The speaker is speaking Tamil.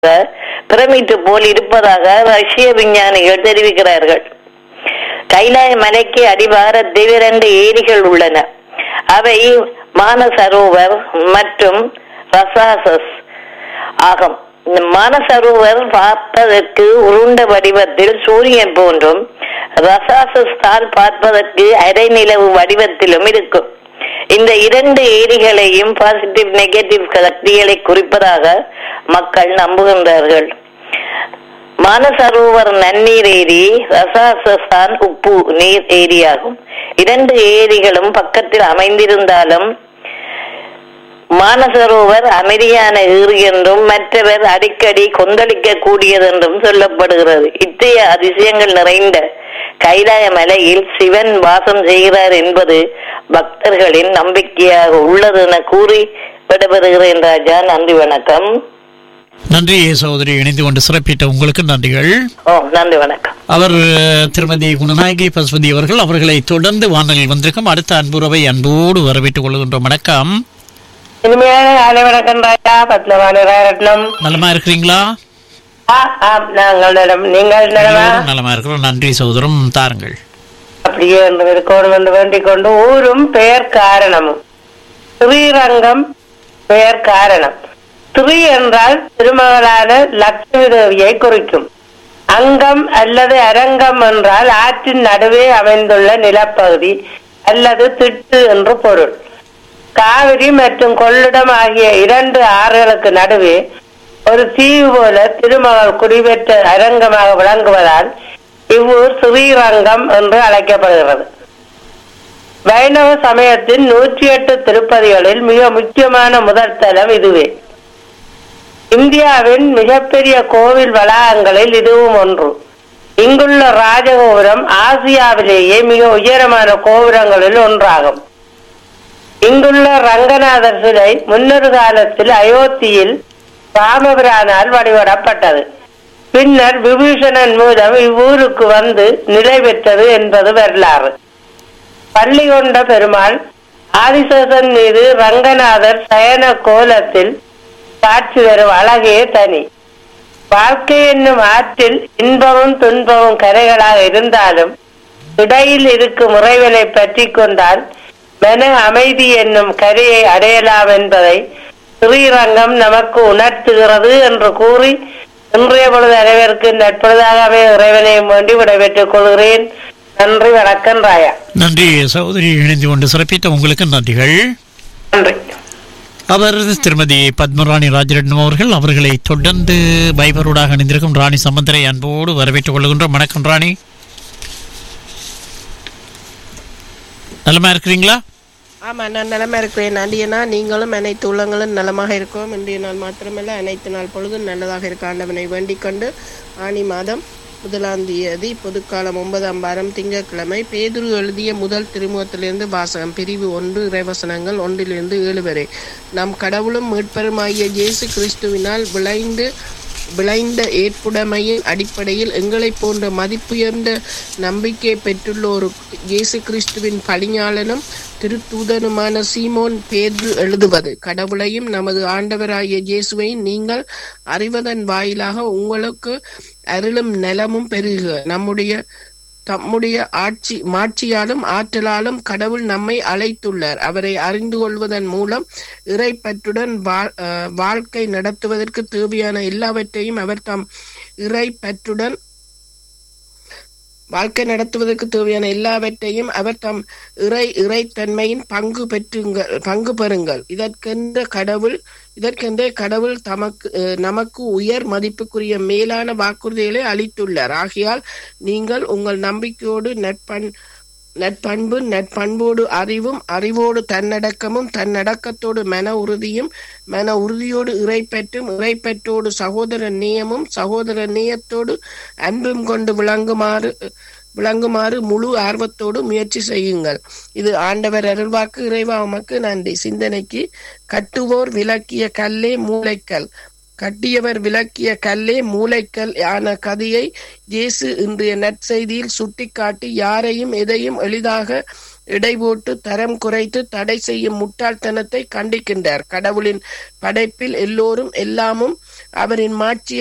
பிரமிட்டு போல் இருப்பதாக ரஷ்ய விஞ்ஞானிகள் தெரிவிக்கிறார்கள் கைலாய மலைக்கு அடிவாரத்தில் இரண்டு ஏரிகள் உள்ளன அவை மானசரோவர் மற்றும் ரசாசஸ் ஆகும் இந்த மானசரோவர் பார்ப்பதற்கு உருண்ட வடிவத்தில் சூரியன் போன்றும் ரசாசஸ் தால் பார்ப்பதற்கு அரை நிலவு வடிவத்திலும் இருக்கும் இந்த இரண்டு ஏரிகளையும் பாசிட்டிவ் நெகட்டிவ் சக்திகளை குறிப்பதாக மக்கள் நம்புகின்றார்கள் மானசரோவர் நன்னீர் ஏரி ரசாசஸ்தான் உப்பு நீர் ஏரியாகும் இரண்டு ஏரிகளும் பக்கத்தில் அமைந்திருந்தாலும் மானசரோவர் அமைதியான ஏறு என்றும் மற்றவர் அடிக்கடி கொந்தளிக்க கூடியதென்றும் சொல்லப்படுகிறது இத்தகைய அதிசயங்கள் நிறைந்த கைலாய மலையில் சிவன் வாசம் செய்கிறார் என்பது பக்தர்களின் நம்பிக்கையாக உள்ளது என கூறி விடைபெறுகிறேன் ராஜா நன்றி வணக்கம் நன்றி சகோதரி இணைந்து கொண்டு சிறப்பித்த உங்களுக்கு நன்றிகள் ஓ நன்றி வணக்கம் அவர் அஹ், திருமதி குணநாயகி பசுபதி அவர்கள் அவர்களை தொடர்ந்து வானலில் வந்திருக்கும் அடுத்த அன்புறவை அன்போடு வரவேற்றுக் கொள்கின்றோம் வணக்கம் இனிமையான காலை வணக்கம் ராஜா பத்மவாணி ரத்னம் நலமா இருக்கிறீங்களா ஆ, ஆம், நாங்கள் நலம் நீங்கள் நலமா எல்லோரும் நலமா இருக்கிறோம் நன்றி சகோதரம் தாருங்கள் அப்படியே என்று இருக்கணும் என்று வேண்டிக் கொண்டு ஊரும் பெயர் காரணமும் ஸ்ரீரங்கம் பெயர் காரணம் ஸ்ரீ என்றால் திருமகளான லட்சுமி தேவியை குறிக்கும் அங்கம் அல்லது அரங்கம் என்றால் ஆற்றின் நடுவே அமைந்துள்ள நிலப்பகுதி அல்லது திட்டு என்று பொருள் காவிரி மற்றும் கொள்ளிடம் ஆகிய இரண்டு ஆறுகளுக்கு நடுவே ஒரு தீவு போல திருமகள் குடிபெற்ற அரங்கமாக விளங்குவதால் இவ்வூர் ஸ்ரீரங்கம் என்று அழைக்கப்படுகிறது வைணவ சமயத்தின் நூற்றி எட்டு திருப்பதிகளில் மிக முக்கியமான முதல் தலம் இதுவே இந்தியாவின் மிகப்பெரிய கோவில் வளாகங்களில் இதுவும் ஒன்று இங்குள்ள ராஜகோபுரம் ஆசியாவிலேயே மிக உயரமான கோபுரங்களில் ஒன்றாகும் இங்குள்ள ரங்கநாதர் சிலை முன்னொரு காலத்தில் அயோத்தியில் ராமபிரானால் வழிபடப்பட்டது பின்னர் விபீஷணன் மூலம் இவ்வூருக்கு வந்து நிலை பெற்றது என்பது வரலாறு பள்ளி கொண்ட பெருமாள் ஆதிசேஷன் மீது ரங்கநாதர் சயன கோலத்தில் காட்சி தரும் அழகே தனி வாழ்க்கை என்னும் ஆற்றில் இன்பமும் துன்பமும் கரைகளாக இருந்தாலும் இடையில் இருக்கும் உறைவனை பற்றி கொண்டால் மன அமைதி என்னும் கரையை அடையலாம் என்பதை ஸ்ரீரங்கம் நமக்கு உணர்த்துகிறது என்று கூறி இன்றைய பொழுது அனைவருக்கு நட்பொழுதாகவே இறைவனையும் வேண்டி விடைபெற்றுக் கொள்கிறேன் நன்றி வணக்கம் ராயா நன்றி சகோதரி இணைந்து கொண்டு சிறப்பித்த உங்களுக்கு நன்றிகள் நன்றி அவர் திருமதி பத்மராணி ராஜரட்னம் அவர்கள் அவர்களை தொடர்ந்து பைபரோடாக இணைந்திருக்கும் ராணி சம்பந்தரை அன்போடு வரவேற்றுக் கொள்கின்றோம் வணக்கம் ராணி நலமா இருக்கிறீங்களா ஆமா நான் நலமா இருக்கிறேன் நன்றியனா நீங்களும் அனைத்து உள்ளங்களும் நலமாக இருக்கோம் இன்றைய நாள் மாத்திரமல்ல அனைத்து நாள் பொழுதும் நல்லதாக இருக்க ஆண்டவனை வேண்டிக் கொண்டு ஆனி மாதம் முதலாம் தேதி பொதுக்காலம் ஒன்பதாம் வாரம் திங்கட்கிழமை பேதுரு எழுதிய முதல் திருமுகத்திலிருந்து வாசகம் பிரிவு ஒன்று இறைவசனங்கள் ஒன்றிலிருந்து ஏழு வரை நம் கடவுளும் மீட்பருமாகிய இயேசு கிறிஸ்துவினால் விளைந்து விளைந்த ஏற்புடைமையின் அடிப்படையில் எங்களைப் போன்ற மதிப்புயர்ந்த நம்பிக்கை பெற்றுள்ளோரு இயேசு கிறிஸ்துவின் பழிஞாளனும் திருத்தூதனுமான சீமோன் பேர்ந்து எழுதுவது கடவுளையும் நமது ஆண்டவராகிய இயேசுவையும் நீங்கள் அறிவதன் வாயிலாக உங்களுக்கு அருளும் நலமும் பெருகுக நம்முடைய தம்முடைய ஆட்சி மாட்சியாலும் ஆற்றலாலும் கடவுள் நம்மை அழைத்துள்ளார் அவரை அறிந்து கொள்வதன் மூலம் இறைப்பற்றுடன் வாழ்- அஹ் வாழ்க்கை நடத்துவதற்கு தேவையான எல்லாவற்றையும் அவர் தம் இறைப்பற்றுடன் வாழ்க்கை நடத்துவதற்கு தேவையான எல்லாவற்றையும் அவர் தம் இறை இறைத்தன்மையின் பங்கு பெற்றுங்கள் பங்கு பெறுங்கள் இதற்கென்ற கடவுள் இதற்கென்றே கடவுள் தமக்கு அஹ், நமக்கு உயர் மதிப்புக்குரிய மேலான வாக்குறுதிகளை அளித்துள்ளார் ஆகையால் நீங்கள் உங்கள் நம்பிக்கையோடு நட்பண் நட்பண்பு நட்பண்போடு அறிவும் அறிவோடு தன்னடக்கமும் தன்னடக்கத்தோடு மன உறுதியும் மன உறுதியோடு இறைப்பற்றும் இறைப்பற்றோடு சகோதர நேயமும் சகோதர நேயத்தோடு அன்பும் கொண்டு விளங்குமாறு விளங்குமாறு முழு ஆர்வத்தோடு முயற்சி செய்யுங்கள் இது ஆண்டவர் அருள்வாக்கு இறைவா உமக்கு நன்றி சிந்தனைக்கு கட்டுவோர் விளக்கிய கல்லே மூளைக்கல் கட்டியவர் விளக்கிய கல்லே மூளைக்கல் ஆன கதையை இயேசு இன்றைய நற்செய்தியில் சுட்டிக்காட்டி யாரையும் எதையும் எளிதாக இடை போட்டு தரம் குறைத்து தடை செய்யும் முட்டாள்தனத்தை கண்டிக்கின்றார் கடவுளின் படைப்பில் எல்லோரும் எல்லாமும் அவரின் மாட்சியை